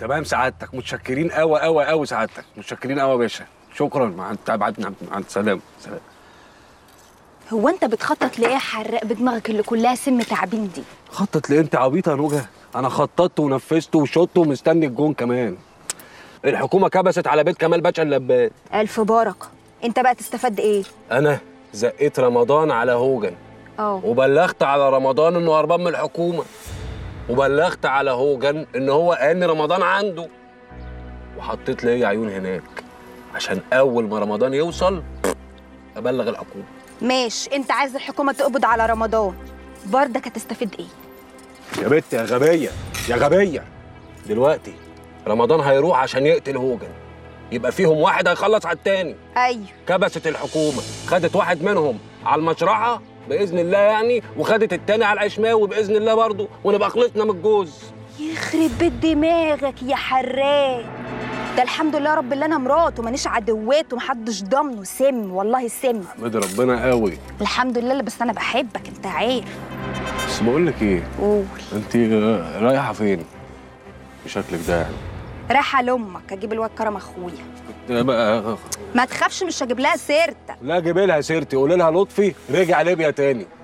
تمام سعادتك متشكرين قوي قوي قوي سعادتك متشكرين قوي يا باشا شكرا مع الت- مع مع السلامه سلام هو انت بتخطط لايه يا حراق بدماغك اللي كلها سم تعبين دي خطط ليه انت عبيطه يا نوجه انا خططت ونفذت وشطت ومستني الجون كمان الحكومه كبست على بيت كمال باشا اللباد الف بركه انت بقى تستفاد ايه انا زقيت رمضان على هوجن اه وبلغت على رمضان انه هربان من الحكومه وبلغت على هوجن ان هو ان رمضان عنده وحطيت لي عيون هناك عشان اول ما رمضان يوصل ابلغ الحكومه ماشي انت عايز الحكومه تقبض على رمضان برضك هتستفيد ايه يا بنت يا غبيه يا غبيه دلوقتي رمضان هيروح عشان يقتل هوجن يبقى فيهم واحد هيخلص على التاني ايوه كبست الحكومه خدت واحد منهم على المشرحه باذن الله يعني وخدت التاني على العشماوي باذن الله برضه ونبقى خلصنا من الجوز يخرب بيت دماغك يا حراق ده الحمد لله رب اللي انا مراته مانيش عدوات ومحدش ضامنه سم والله سم احمد ربنا قوي الحمد لله بس انا بحبك انت عارف بس بقول لك ايه قول انت رايحه فين بشكلك ده يعني رايحه لامك اجيب الواد كرم اخويا ده بقى ما تخافش مش هجيب لها سيرتك لا جيب لها سيرتي قولي لها لطفي رجع ليبيا تاني